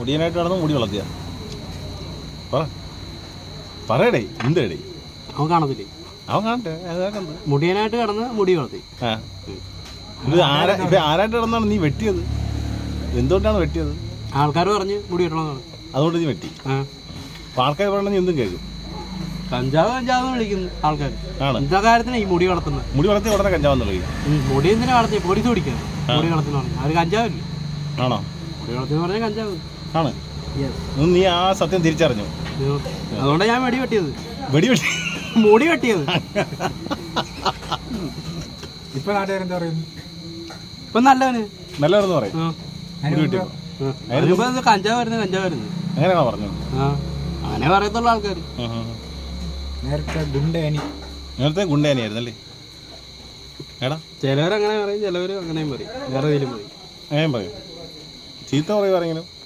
മുടിയനായിട്ട് നടന്ന് മുടി വളർത്തിയ പറ പറയടേ എന്തേടേ അവൻ കാണത്തില്ലേ അവൻ കാണട്ടെ അതൊക്കെ മുടിയനായിട്ട് കിടന്ന് മുടി വളർത്തി ആ ഇത് ആരാ ഇപ്പൊ ആരായിട്ട് നടന്നാണ് നീ വെട്ടിയത് എന്തുകൊണ്ടാണ് വെട്ടിയത് ആൾക്കാർ പറഞ്ഞ് മുടി വെട്ടണമെന്നാണ് അതുകൊണ്ട് നീ വെട്ടി ആ അപ്പൊ ആൾക്കാർ പറയണ നീ എന്തും കേൾക്കും കഞ്ചാവ് കഞ്ചാവ് എന്ന് വിളിക്കുന്നു ആൾക്കാർ ആണ് എന്താ കാര്യത്തിന് ഈ മുടി വളർത്തുന്നത് മുടി വളർത്തി ഉടനെ കഞ്ചാവെന്ന് തുടങ്ങി ഉം, മുടി എന്തിനാ വളർത്തി പോലീസ് പിടിക്കാൻ മുടി വളർത്തുന്ന പറഞ്ഞു അവർ കഞ്ചാവല്ലേ ആണോ മുടി വളർത്തുന്ന പറഞ്ഞാൽ കഞ്ചാവ് ആണ് ഇന്ന് നീ ആ സത്യം തിരിച്ചറിഞ്ഞു ഉം. അതുകൊണ്ടാണ് ഞാൻ വെടി വെട്ടിയത് വെടി വെട്ടി മുടി വെട്ടിയത് ഇപ്പൊ നാട്ടുകാരെന്താ പറയുന്നു ഇപ്പൊ നല്ലവന് നല്ലതാണെന്ന് പറയും ആ. മുടി വെട്ടിയോ ആ. അതിനിപ്പോ ഇത് കഞ്ചാവ് വരുന്നത് കഞ്ചാവ് വരുന്നത് അങ്ങനെയാണോ പറഞ്ഞു ആ അങ്ങനെ പറയത്തുള്ള ആൾക്കാർ നേരത്തെ ഗുണ്ടേനി നേരത്തെ ഗുണ്ടേനായിരുന്നല്ലേ എടാ ചിലവരങ്ങനെ പറയും ചിലവർ അങ്ങനെയും പറയും വേറെ ഏതെങ്കിലും പറയും അങ്ങനെ പറയും ചീത്ത പറയുവാരെങ്കിലും